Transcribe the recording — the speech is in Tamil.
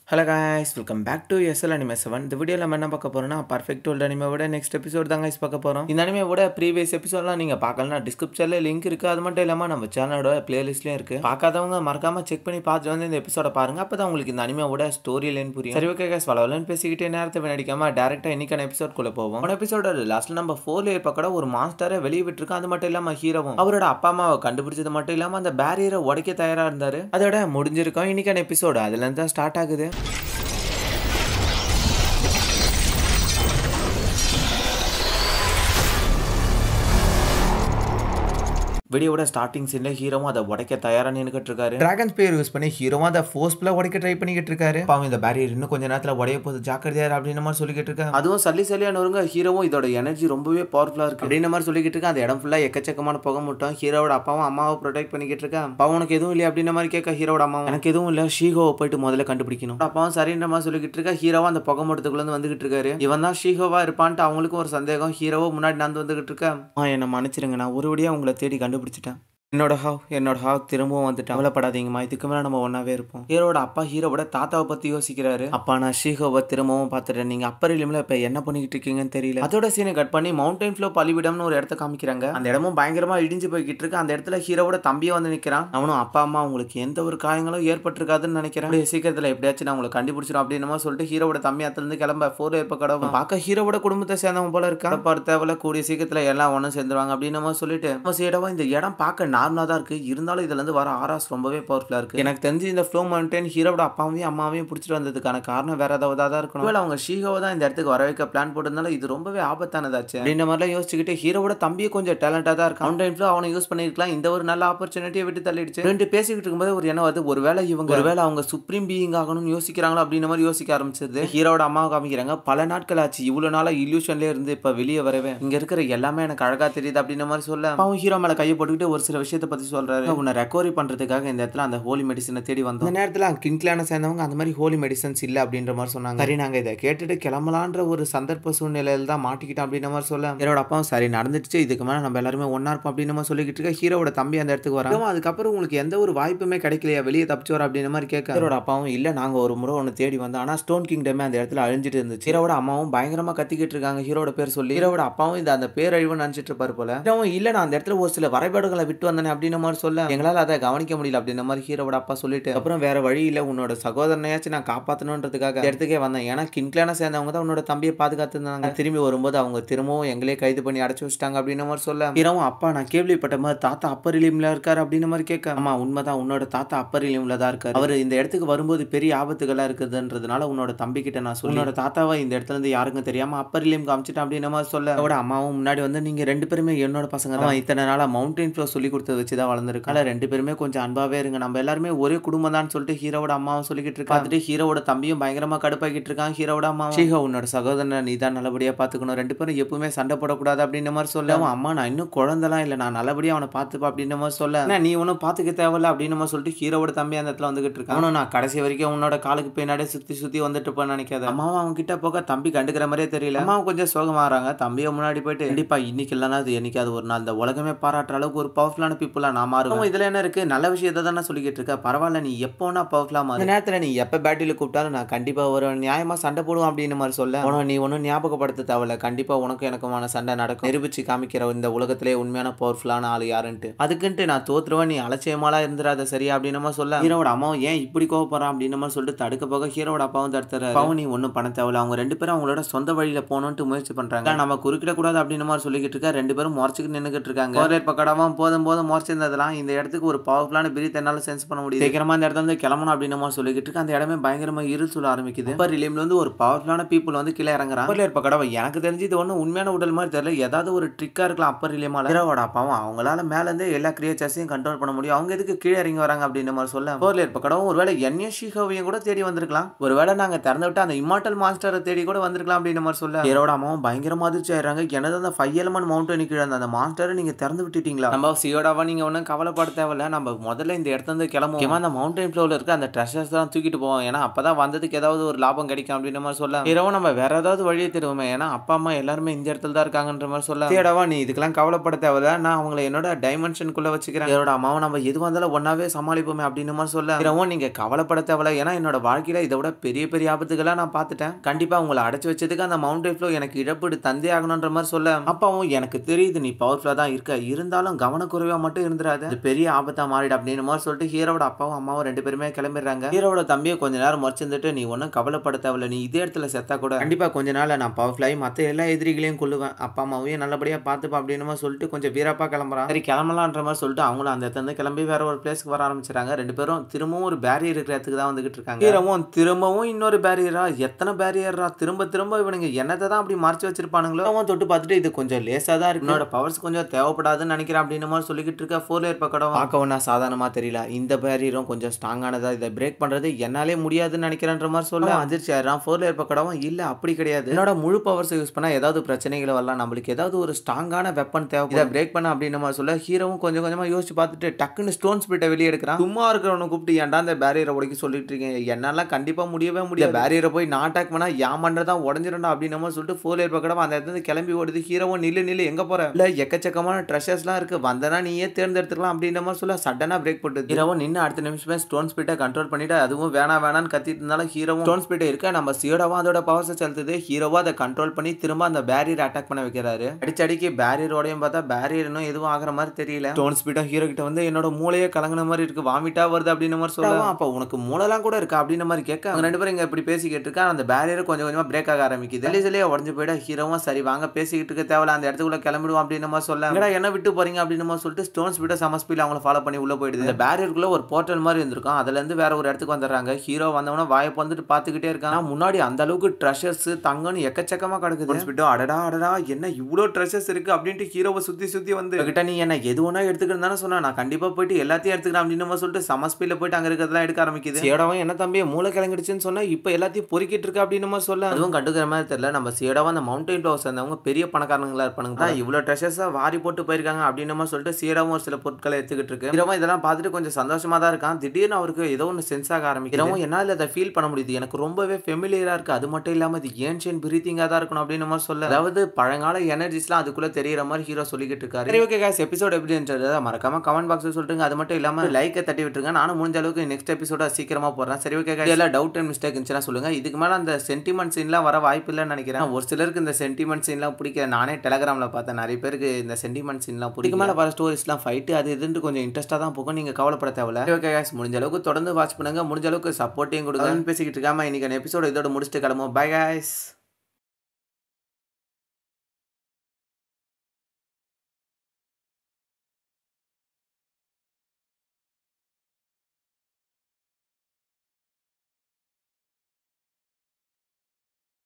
Hello guys welcome back to SL anime seven இந்த வீடியோவில் நம்ம என்ன பார்க்க போறோம்னா பர்ஃபெக்ட் ஓல்டு அனிமையோட நெக்ஸ்ட் எபிசோட் தான் guys பார்க்க போகிறோம் இந்த அனிமையோட ப்ரீவியஸ் எபிசோட்லாம் நீங்கள் பார்க்கலாம் டிஸ்கிரிப்ஷனில் லிங்க் இருக்குது அது மட்டும் இல்லாமல் நம்ம சேனலோட பிளேலிஸ்ட்லேயும் இருக்குது பார்க்காதவங்க மறக்காம செக் பண்ணி பார்த்துட்டு வந்து இந்த எபிசோட பாருங்க அப்போ தான் உங்களுக்கு இந்த அனிமையோட ஸ்டோரி லைன் புரியும் சரி ஓகே guys வளவலன்னு பேசிக்கிட்டே நேரத்தை வீணடிக்காம டேரெக்டாக இன்னைக்கான எபிசோட் குள்ள போவோம் போன எபிசோட லாஸ்ட்டில் நம்ம ஃபோர்ல இருப்ப கூட ஒரு மாஸ்டரை வெளியே விட்டுருக்கோம் அது மட்டும் இல்லாமல் ஹீரோவும் அவரோட அப்பா அம்மாவை கண்டுபிடிச்சது மட்டும் இல்லாமல் அந்த பேரியரை உடைக்க தயாராக இருந்தார் அதோட முடிஞ்சிருக்கோம் இன்னைக்கான எபிசோடு அதுலேருந்து தான் ஸ்டார்ட் ஆகுது வீடியோட ஸ்டார்டிங் சீன்ல ஹீரோவும் அதை உடைக்க தயாரா நின்னுக்கிட்டு இருக்காரு டிராகன் ஸ்பேர் யூஸ் பண்ணி ஹீரோவும் அதை ஃபோர்ஸ்ஃபுல்லா உடைக்க ட்ரை பண்ணிக்கிட்டு இருக்காரு பாவம் இந்த பேரியர் இன்னும் கொஞ்ச நேரத்துல உடைய போகுது ஜாக்கிரதையார் அப்படின்ற மாதிரி சொல்லிக்கிட்டு இருக்காங்க அதுவும் சல்லி சல்லியா நொறுங்க ஹீரோவும் இதோட எனர்ஜி ரொம்பவே பவர்ஃபுல்லா இருக்கு அப்படின்ற மாதிரி சொல்லிக்கிட்டு இருக்கா அந்த இடம் ஃபுல்லா எக்கச்சக்கமான புகை முட்டும் ஹீரோவோட அப்பாவும் அம்மாவை ப்ரொடெக்ட் பண்ணிக்கிட்டு இருக்கான் பாவம் உனக்கு எதுவும் இல்லையா அப்படின்ற மாதிரி கேட்க ஹீரோட அம்மாவும் எனக்கு எதுவும் இல்ல ஷீகோவை போயிட்டு முதல்ல கண்டுபிடிக்கணும் அப்பாவும் சரின்ற மாதிரி சொல்லிக்கிட்டு இருக்கா ஹீரோவா அந்த புகை மூட்டத்துக்குள்ள இருந்து வந்துகிட்டு இருக்காரு இவன் தான் ஷீகோவா இருப்பான்ட்டு அவங்களுக்கும் ஒரு சந்தேகம் ஹீரோவோ முன்னாடி நடந்து வந்துகிட்டு இருக்கேன் என்ன மன்னிச்சிருங்க நான் ஒரு வழியா உங்களை தேடி கண்டுபிடிச்சிட்டேன் என்னோட ஹாவ் என்னோட ஹாவ் திரும்பவும் வந்துட்டு கவலைப்படாதீங்கம்மா இதுக்கு மேலே நம்ம ஒன்றாவே இருப்போம் ஹீரோட அப்பா ஹீரோவோட தாத்தாவை பற்றி யோசிக்கிறாரு அப்பா நான் ஷீகோவை திரும்பவும் பார்த்துட்டேன் நீங்கள் அப்பர் இலிமில் இப்போ என்ன பண்ணிக்கிட்டு இருக்கீங்கன்னு தெரியல அதோட சீனை கட் பண்ணி மவுண்டைன் ஃப்ளோ பலிவிடம்னு ஒரு இடத்த காமிக்கிறாங்க அந்த இடமும் பயங்கரமாக இடிஞ்சு போய்கிட்டு இருக்கு அந்த இடத்துல ஹீரோவோட தம்பியை வந்து நிற்கிறான் அவனும் அப்பா அம்மா உங்களுக்கு எந்த ஒரு காயங்களும் ஏற்பட்டிருக்காதுன்னு நினைக்கிறேன் அப்படியே சீக்கிரத்தில் எப்படியாச்சும் நான் உங்களை கண்டுபிடிச்சிடும் அப்படின்னு மாதிரி சொல்லிட்டு ஹீரோவோட தம்பி அத்திலிருந்து கிளம்ப ஃபோர் ஏற்ப கடவுள் பார்க்க ஹீரோவோட குடும்பத்தை சேர்ந்தவன் போல இருக்கா பார்த்து தேவையில்ல கூடிய சீக்கிரத்தில் எல்லாம் ஒன்றும் சேர்ந்துருவாங்க அப்படின்னு மாதிரி சொல்லிட்டு நம்ம சீடவா இந்த இடம் பார்க்க நார்மலாக தான் இருக்கு இருந்தாலும் இதுல இருந்து வர ஆராஸ் ரொம்பவே பவர்ஃபுல்லா இருக்கு எனக்கு தெரிஞ்சு இந்த ஃப்ளோ மவுண்டன் ஹீரோட அப்பாவையும் அம்மாவையும் பிடிச்சிட்டு வந்ததுக்கான காரணம் வேற ஏதாவது தான் இருக்கணும் ஒருவேளை அவங்க ஷீகோவை தான் இந்த இடத்துக்கு வர வைக்க பிளான் போட்டிருந்தாலும் இது ரொம்பவே ஆபத்தானதாச்சு அப்படின்ற மாதிரிலாம் யோசிச்சுக்கிட்டு ஹீரோவோட தம்பியை கொஞ்சம் டேலண்டா தான் இருக்கு மவுண்டன் ஃப்ளோ அவனை யூஸ் பண்ணிருக்கலாம் இந்த ஒரு நல்ல ஆப்பர்ச்சுனிட்டியை விட்டு தள்ளிடுச்சு ரெண்டு பேசிக்கிட்டு இருக்கும்போது ஒரு எண்ணம் வருது ஒருவேளை இவங்க ஒருவேளை அவங்க சுப்ரீம் பீயிங் ஆகணும்னு யோசிக்கிறாங்களோ அப்படின்ற மாதிரி யோசிக்க ஆரம்பிச்சது ஹீரோட அம்மாவை காமிக்கிறாங்க பல நாட்கள் ஆச்சு இவ்வளவு நாளா இல்யூஷன்ல இருந்து இப்ப வெளியே வரவே இங்க இருக்கிற எல்லாமே எனக்கு அழகா தெரியுது அப்படின்ற மாதிரி சொல்ல அவன் ஹீரோ மேல கையை போட்டுக்கிட்டு ஒரு சில விஷயத்தை பத்தி சொல்றாரு உன்னை ரெக்கவரி பண்றதுக்காக இந்த இடத்துல அந்த ஹோலி மெடிசனை தேடி வந்தோம் இந்த நேரத்துல கிங்க்லான சேர்ந்தவங்க அந்த மாதிரி ஹோலி மெடிசன்ஸ் இல்ல அப்படின்ற மாதிரி சொன்னாங்க சரி நாங்க இதை கேட்டுட்டு கிளம்பலான்ற ஒரு சந்தர்ப்ப சூழ்நிலையில தான் மாட்டிக்கிட்டோம் அப்படின்ற மாதிரி சொல்ல என்னோட அப்பாவும் சரி நடந்துச்சு இதுக்கு மேல நம்ம எல்லாருமே ஒன்னா இருப்போம் அப்படின்ற மாதிரி சொல்லிக்கிட்டு இருக்க ஹீரோட தம்பி அந்த இடத்துக்கு வராங்க அதுக்கப்புறம் உங்களுக்கு எந்த ஒரு வாய்ப்புமே கிடைக்கலையா வெளியே தப்பிச்சு வர அப்படின்ற மாதிரி கேட்க ஹீரோட அப்பாவும் இல்ல நாங்க ஒரு முறை ஒன்று தேடி வந்தோம் ஆனா ஸ்டோன் கிங்டமே அந்த இடத்துல அழிஞ்சிட்டு இருந்துச்சு ஹீரோட அம்மாவும் பயங்கரமா கத்திக்கிட்டு இருக்காங்க ஹீரோட பேர் சொல்லி ஹீரோட அப்பாவும் இந்த அந்த பேரழிவு நினைச்சிட்டு இருப்பாரு போல ஹீரோவும் இல்ல நான் அந்த இடத்துல ஒரு சில வரைபாடுகளை விட்டு வந்தேன் அப்படின்ற மாதிரி சொல்ல எங்களால் அதை கவனிக்க முடியல அப்படின்ற மாதிரி ஹீரோட அப்பா சொல்லிட்டு அப்புறம் வேற வழி இல்லை உன்னோட சகோதரனையாச்சும் நான் காப்பாற்றணுன்றதுக்காக இந்த இடத்துக்கே வந்தேன் ஏன்னா கின்க்லான சேர்ந்தவங்க தான் உன்னோட தம்பியை பாதுகாத்து இருந்தாங்க திரும்பி வரும்போது அவங்க திரும்பவும் எங்களே கைது பண்ணி அடைச்சு வச்சிட்டாங்க அப்படின்ற மாதிரி சொல்ல ஹீரோவும் அப்பா நான் கேள்விப்பட்ட மாதிரி தாத்தா அப்பர் இலியம்ல இருக்காரு அப்படின்ற மாதிரி கேட்க ஆமா உண்மைதான் உன்னோட தாத்தா அப்பர் இலியம்ல தான் இருக்காரு அவர் இந்த இடத்துக்கு வரும்போது பெரிய ஆபத்துகளா இருக்குதுன்றதுனால உன்னோட தம்பி கிட்ட நான் சொல்லி உன்னோட தாத்தாவை இந்த இடத்துல இருந்து யாருக்கும் தெரியாம அப்பர் இலியம் காமிச்சிட்டேன் அப்படின்ற மாதிரி சொல்ல அவரோட அம்மாவும் முன்னாடி வந்து நீங்க ரெண்டு பேருமே என்னோட பசங்க தான் இத்தனை நாளா மவுண்டைன் ஃப்ளோ சொல்லி கொடுத்து வச்சு தான் வளர்ந்துருக்காங்க ரெண்டு பேருமே கொஞ்சம் அன்பாவே இருங்க நம்ம எல்லாருமே ஒரே குடும்பம் தான் சொல்லிட்டு ஹீரோட அம்மாவும் சொல்லிக்கிட்டு இருக்கா பார்த்துட்டு ஹீரோட தம்பியும் பயங்கரமா கடுப்பாக்கிட்டு இருக்கான் ஹீரோட அம்மா ஷீகா உன்னோட சகோதரனை நீ தான் நல்லபடியா பாத்துக்கணும் ரெண்டு பேரும் எப்பவுமே சண்டை போடக்கூடாது அப்படின்ற மாதிரி சொல்ல அவன் அம்மா நான் இன்னும் குழந்தலாம் இல்லை நான் நல்லபடியா அவனை பார்த்துப்பா அப்படின்ற மாதிரி சொல்ல "அண்ணா, நீ ஒன்றும் பார்த்துக்க தேவையில்ல அப்படின்னு மாதிரி சொல்லிட்டு ஹீரோட தம்பி அந்த இடத்துல வந்துகிட்டு இருக்கான் அவனும் நான் கடைசி வரைக்கும் உன்னோட காலுக்கு பின்னாடியே சுத்தி சுத்தி வந்துட்டு இருப்பேன்னு நினைக்காத அம்மாவும் அவன் கிட்ட போக தம்பி கண்டுக்கிற மாதிரியே தெரியல அம்மாவும் கொஞ்சம் சோகமாகறாங்க தம்பியை முன்னாடி போயிட்டு கண்டிப்பா இன்னைக்கு இல்லைன்னா அது என்னைக்காவது ஒரு நாள் இந்த உலகமே பாராட்டுற அளவுக்கு ஒரு பவர்ஃபுல்லான பீப்புளா நான் மாறுவேன் இதுல என்ன இருக்கு நல்ல விஷயத்தை தானே சொல்லிக்கிட்டு இருக்க பரவாயில்ல நீ எப்போனா பவர்ஃபுல்லா மாறு இந்த நேரத்துல நீ எப்ப பேட்டில் கூப்பிட்டாலும் நான் கண்டிப்பா ஒரு நியாயமா சண்டை போடுவோம் அப்படின்னு மாதிரி சொல்ல உனக்கு நீ ஒன்றும் ஞாபகப்படுத்த தேவையில்ல கண்டிப்பா உனக்கு எனக்குமான சண்டை நடக்கும் நிரூபிச்சு காமிக்கிற இந்த உலகத்திலே உண்மையான பவர்ஃபுல்லான ஆள் யாருன்ட்டு அதுக்குன்ட்டு நான் தோத்துருவேன் நீ அலட்சியமாலாம் இருந்துடாத சரியா அப்படின்னு மாதிரி சொல்ல ஹீரோட அம்மாவும் ஏன் இப்படி கோவப்படுறான் அப்படின்னு மாதிரி சொல்லிட்டு தடுக்க போக ஹீரோட அப்பாவும் தடுத்துறாரு அப்பாவும் நீ ஒன்றும் பண்ண தேவையில்ல அவங்க ரெண்டு பேரும் அவங்களோட சொந்த வழியில போகணும்ட்டு முயற்சி பண்றாங்க நம்ம குறுக்கிட கூடாது அப்படின்னு மாதிரி சொல்லிக்கிட்டு இருக்கா ரெண்டு பேரும் முறைச்சிக்கிட்டு நின்னுக்கிட்டு இருக்காங்க ஒரு பக்கடாவும் போதும் போதும் முறைச்சிருந்ததெல்லாம் இந்த இடத்துக்கு ஒரு பவர்ஃபுல்லான பிரீத் என்னால சென்ஸ் பண்ண முடியுது சீக்கிரமா இந்த இடத்துல இருந்து கிளம்பணும் அப்படின்னு மாதிரி சொல்லிக்கிட்டு இருக்கு அந்த இடமே பயங்கரமா இருள் சொல்ல ஆரம்பிக்குது அப்பர் ரிலியம்ல வந்து ஒரு பவர்ஃபுல்லான பீப்புள் வந்து கீழே இறங்குறாங்க ஒரு பக்கடாவை எனக்கு தெரிஞ்சு இது ஒன்றும் உண்மையான உடல் மாதிரி தெரியல ஏதாவது ஒரு ட்ரிக்கா இருக்கலாம் அப்பர் ரிலியமால ஹீரோவோட அப்பாவும் அவங்களால மேல இருந்து எல்லா கிரியேச்சர்ஸையும் கண்ட்ரோல் பண்ண முடியும் அவங்க எதுக்கு கீழே இறங்கி வராங்க அப்படின்னு மாதிரி சொல்ல போர்ல இருப்ப கடவும் ஒருவேளை என்னையும் ஷீகோவையும் கூட தேடி வந்திருக்கலாம் ஒருவேளை நாங்க திறந்து விட்டு அந்த இம்மார்டல் மாஸ்டரை தேடி கூட வந்திருக்கலாம் அப்படின்னு மாதிரி சொல்ல ஹீரோட அம்மாவும் பயங்கரமா அதிர்ச்சி ஆயிடுறாங்க எனது அந்த ஃபைவ் எலமன் மவுண்டன் கீழே அந்த அந்த மாஸ்டரை நீங்க திறந்து விட்டுட்டீங்களா நம்ம சியோட சீடாவா நீங்க ஒன்றும் கவலைப்பட தேவையில்ல நம்ம முதல்ல இந்த இடத்துல இருந்து கிளம்புவோம் முக்கியமா அந்த மவுண்டன் ஃப்ளோவில் இருக்க அந்த ட்ரெஷர்ஸ் தான் தூக்கிட்டு போவோம் ஏன்னா அப்பதான் வந்ததுக்கு ஏதாவது ஒரு லாபம் கிடைக்கும் அப்படின்ற மாதிரி சொல்ல இரவு நம்ம வேற ஏதாவது வழியை தருவோமே ஏன்னா அப்பா அம்மா எல்லாருமே இந்த இடத்துல தான் இருக்காங்கன்ற மாதிரி சொல்ல சீடாவா நீ இதுக்கெல்லாம் கவலைப்பட தேவையில்ல நான் அவங்கள என்னோட டைமென்ஷனுக்குள்ள வச்சுக்கிறேன் என்னோட அம்மாவை நம்ம எது வந்தாலும் ஒன்னாவே சமாளிப்போமே அப்படின்னு மாதிரி சொல்ல இரவும் நீங்க கவலைப்பட தேவையில்ல ஏன்னா என்னோட வாழ்க்கையில இதை விட பெரிய பெரிய ஆபத்துக்கெல்லாம் நான் பார்த்துட்டேன் கண்டிப்பா உங்களை அடைச்சு வச்சதுக்கு அந்த மவுண்டன் ஃப்ளோ எனக்கு இழப்பீடு தந்தே ஆகணுன்ற மாதிரி சொல்ல அப்பாவும் எனக்கு தெரியுது நீ பவர்ஃபுல்லா தான் இருக்க இருந்தாலும் கவனக்குறைவா மட்டும் இருந்துராது இது பெரிய ஆபத்தா மாறிடு அப்படின்னு மாதிரி சொல்லிட்டு ஹீரோட அப்பாவும் அம்மாவும் ரெண்டு பேருமே கிளம்பிடுறாங்க ஹீரோட தம்பியை கொஞ்ச நேரம் முறைச்சிருந்துட்டு நீ ஒன்றும் கவலைப்பட தேவையில்ல நீ இதே இடத்துல செத்தா கூட கண்டிப்பா கொஞ்ச நாள் நான் பவர்ஃபுல்லாகி மற்ற எல்லா எதிரிகளையும் கொள்ளுவேன் அப்பா அம்மாவையும் நல்லபடியா பார்த்துப்பா அப்படின்னு மாதிரி சொல்லிட்டு கொஞ்சம் வீரப்பா கிளம்புறான் சரி கிளம்பலான்ற மாதிரி சொல்லிட்டு அவங்களும் அந்த இடத்துல இருந்து கிளம்பி வேற ஒரு பிளேஸ்க்கு வர ஆரம்பிச்சிட்டாங்க ரெண்டு பேரும் திரும்பவும் ஒரு பேரியர் இருக்கிற இடத்துக்கு தான் வந்துகிட்டு இருக்காங்க ஹீரோவும் திரும்பவும் இன்னொரு பேரியரா எத்தனை பேரியரா திரும்ப திரும்ப இவனுங்க என்னத்தை தான் அப்படி மறைச்சு வச்சிருப்பானுங்களோ அவன் தொட்டு பார்த்துட்டு இது கொஞ்சம் லேசா தான் இருக்கு என்னோட பவர்ஸ் கொஞ்சம் தேவைப்படாதுன்னு நினைக்கிறேன் அப்படின்னு மாதிரி சொல்லிக்கிட்டு இருக்க ஃபோர் லேயர் பக்கம் பார்க்க ஒன்றா சாதாரணமா தெரியல இந்த பேரியரும் கொஞ்சம் ஸ்ட்ராங்கானதா இதை பிரேக் பண்றது என்னாலே முடியாதுன்னு நினைக்கிறேன்ற மாதிரி சொல்ல அதிர்ச்சி ஆயிடுறான் ஃபோர் லேயர் பக்கடவும் இல்ல அப்படி கிடையாது என்னோட முழு பவர்ஸ் யூஸ் பண்ணா ஏதாவது பிரச்சனைகள் வரலாம் நம்மளுக்கு ஏதாவது ஒரு ஸ்ட்ராங்கான வெப்பன் தேவை இதை பிரேக் பண்ண அப்படின்னு மாதிரி சொல்ல ஹீரோவும் கொஞ்சம் கொஞ்சமா யோசிச்சு பார்த்துட்டு டக்குன்னு ஸ்டோன் ஸ்பிரிட்டை வெளியே எடுக்கிறான் சும்மா இருக்கிறவனை கூப்பிட்டு ஏன்டா அந்த பேரியரை உடைக்க சொல்லிட்டு இருக்கீங்க என்னால கண்டிப்பா முடியவே முடியாது பேரியரை போய் நான் அட்டாக் பண்ணா ஏன் பண்றதா உடஞ்சிடணும் அப்படின்னு மாதிரி சொல்லிட்டு ஃபோர் லேயர் பக்கடம் அந்த இடத்துல இருந்து கிளம்பி ஓடுது ஹீரோவும் நில்லு நில்லு எங்க போற இல்ல எக்கச்சக்கமான ட்ரெஷர்ஸ்லாம் இருக்கு வந்தனா நீயே தேர்ந்தெடுத்துக்கலாம் அப்படின்ற மாதிரி சொல்ல சடனா பிரேக் போட்டு ஹீரோவும் நின்று அடுத்த நிமிஷமே ஸ்டோன் ஸ்பீட்டை கண்ட்ரோல் பண்ணிட்டு அதுவும் வேணாம் வேணான்னு கத்திட்டு இருந்தாலும் ஹீரோவும் ஸ்டோன் ஸ்பீட்டை இருக்க நம்ம சீடோவா அதோட பவர்ஸை செலுத்துது ஹீரோவா அதை கண்ட்ரோல் பண்ணி திரும்ப அந்த பேரியர் அட்டாக் பண்ண வைக்கிறாரு அடிச்சடிக்கு பேரியர் உடையும் பார்த்தா பேரியர் இன்னும் எதுவும் ஆகிற மாதிரி தெரியல ஸ்டோன் ஸ்பீடும் ஹீரோ கிட்ட வந்து என்னோட மூளையே கலங்கின மாதிரி இருக்கு வாமிட்டா வருது அப்படின்ற மாதிரி சொல்லுவான் அப்ப உனக்கு மூளைலாம் கூட இருக்கா அப்படின்ற மாதிரி கேட்க அவங்க ரெண்டு பேரும் இங்க இப்படி பேசிக்கிட்டு இருக்கா அந்த பேரியர் கொஞ்சம் கொஞ்சமா பிரேக் ஆக ஆரம்பிக்குது சொல்லி சொல்லி உடஞ்சு போயிட ஹீரோவும் சரி வாங்க பேசிக்கிட்டு இருக்க தேவையில்ல அந்த இடத்துக்குள்ள கிளம்பிடுவோம் அப்படின்ற மாதிரி சொல்ல "எங்கடா என்ன விட்டு போறீங்க அப்படின்னு மாதிரி சொல்லிட்டு ஸ்டோன் ஸ்பீடை சம ஸ்பீட் அவங்கள ஃபாலோ பண்ணி உள்ள போயிடுது இந்த பேரியருக்குள்ள ஒரு போர்ட்டல் மாதிரி இருந்திருக்கும் அதுல இருந்து வேற ஒரு இடத்துக்கு வந்துடுறாங்க ஹீரோ வந்தவன வாயை வந்துட்டு பார்த்துக்கிட்டே இருக்கான் ஆனா முன்னாடி அந்த அளவுக்கு ட்ரெஷர்ஸ் தங்கம்னு எக்கச்சக்கமா கிடக்குது ஸ்பீடோ அடடா அடடா என்ன இவ்வளோ ட்ரெஷர்ஸ் இருக்கு அப்படின்ட்டு ஹீரோவை சுத்தி சுத்தி வந்து கிட்ட நீ என்ன எது ஒன்றா எடுத்துக்கிறேன் தானே சொன்னா நான் கண்டிப்பா போயிட்டு எல்லாத்தையும் எடுத்துக்கிறேன் அப்படின்னு மாதிரி சொல்லிட்டு சம ஸ்பீட்ல போயிட்டு அங்க இருக்கிறதெல்லாம் எடுக்க ஆரம்பிக்குது சேடவன் என்ன தம்பி மூளை கிளங்கிடுச்சுன்னு சொன்னா இப்போ எல்லாத்தையும் பொறுக்கிட்டு இருக்கு அப்படின்னு மாதிரி சொல்ல அதுவும் கண்டுக்கிற மாதிரி தெரியல நம்ம சேடவா அந்த மவுண்டைன் க்ளோஸ் சேர்ந்தவங்க பெரிய பணக்காரங்களா இருப்பானுங்க தான் இவ்வளோ ட்ரெஷர்ஸை வாரி போட்டு போயிருக்காங்க அப்படின்னு மாதிரி சொல்லிட்டு சீடாவும் ஒரு சில பொருட்களை எடுத்துக்கிட்டு இருக்கு ஹீரோவும் இதெல்லாம் பார்த்துட்டு கொஞ்சம் சந்தோஷமா தான் இருக்கான் திடீர்னு அவருக்கு ஏதோ ஒன்று சென்ஸ் ஆக ஆரம்பிக்கிறோம் என்னால் அதை ஃபீல் பண்ண முடியுது எனக்கு ரொம்பவே ஃபெமிலியரா இருக்கு அது மட்டும் இல்லாம இது ஏன்ஷியன் பிரீத்திங்காக தான் இருக்கணும் அப்படின்னு மாதிரி சொல்ல அதாவது பழங்கால எனர்ஜிஸ்லாம் அதுக்குள்ள தெரியற மாதிரி ஹீரோ சொல்லிக்கிட்டு இருக்காரு சரி ஓகே காஸ் எபிசோட் எப்படி இருந்துச்சு மறக்காம கமெண்ட் பாக்ஸில் சொல்லிட்டுங்க அது மட்டும் இல்லாம லைக்கை தட்டி விட்டுருங்க நானும் முடிஞ்ச அளவுக்கு நெக்ஸ்ட் எபிசோட சீக்கிரமா போடுறேன் சரி ஓகே guys. எல்லாம் டவுட் அண்ட் மிஸ்டேக் இருந்துச்சுன்னா சொல்லுங்க இதுக்கு மேல அந்த சென்டிமெண்ட் சீன்லாம் வர வாய்ப்பு இல்லைன்னு நினைக்கிறேன் ஒரு சிலருக்கு இந்த சென்டிமெண்ட் சீன்லாம் பிடிக்க நானே டெலகிராமில் பார்த்தேன் நிறைய பேருக்கு இந்த சென்டிமெண்ட் சீன்லாம் பிடிக்கும் மேலே வர ஸ்டோரிஸ்லாம் ஃபைட்டு அது இதுன்ட்டு கொஞ்சம் இன்ட்ரெஸ்ட்டாக தான் போகும் நீங்கள் கவலைப்பட தேவையில்ல ஓகே guys முடிஞ்ச அளவுக்கு தொடர்ந்து வாட்ச் பண்ணுங்க முடிஞ்ச அளவுக்கு சப்போர்ட்டையும் கொடுங்க பேசிக்கிட்டு இருக்காம இன்னைக்கு எபிசோட இதோட முடிச்சுட்டு கிளம்பும் பை guys